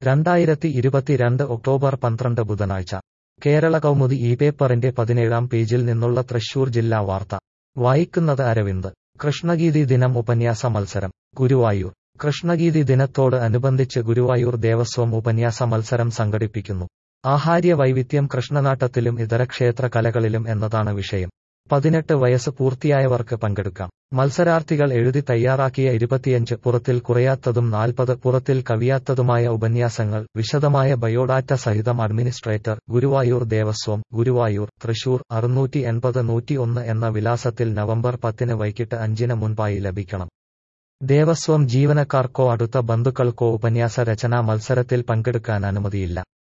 രണ്ടായിരത്തി ഇരുപത്തിരണ്ട് ഒക്ടോബർ പന്ത്രണ്ട് ബുധനാഴ്ച കേരള കൗമുദി ഈ പേപ്പറിന്റെ പതിനേഴാം പേജിൽ നിന്നുള്ള തൃശൂർ ജില്ലാ വാർത്ത വായിക്കുന്നത് അരവിന്ദ് കൃഷ്ണഗീതി ദിനം ഉപന്യാസ മത്സരം ഗുരുവായൂർ കൃഷ്ണഗീതി ദിനത്തോട് അനുബന്ധിച്ച് ഗുരുവായൂർ ദേവസ്വം ഉപന്യാസ മത്സരം സംഘടിപ്പിക്കുന്നു ആഹാര്യ വൈവിധ്യം കൃഷ്ണനാട്ടത്തിലും ഇതര ക്ഷേത്ര കലകളിലും എന്നതാണ് വിഷയം പതിനെട്ട് വയസ്സ് പൂർത്തിയായവർക്ക് പങ്കെടുക്കാം മത്സരാർത്ഥികൾ എഴുതി തയ്യാറാക്കിയ ഇരുപത്തിയഞ്ച് പുറത്തിൽ കുറയാത്തതും നാൽപ്പത് പുറത്തിൽ കവിയാത്തതുമായ ഉപന്യാസങ്ങൾ വിശദമായ ബയോഡാറ്റ സഹിതം അഡ്മിനിസ്ട്രേറ്റർ ഗുരുവായൂർ ദേവസ്വം ഗുരുവായൂർ തൃശൂർ അറുന്നൂറ്റി എൺപത് നൂറ്റിയൊന്ന് എന്ന വിലാസത്തിൽ നവംബർ പത്തിന് വൈകിട്ട് അഞ്ചിന് മുൻപായി ലഭിക്കണം ദേവസ്വം ജീവനക്കാർക്കോ അടുത്ത ബന്ധുക്കൾക്കോ ഉപന്യാസ രചനാ മത്സരത്തിൽ പങ്കെടുക്കാൻ അനുമതിയില്ല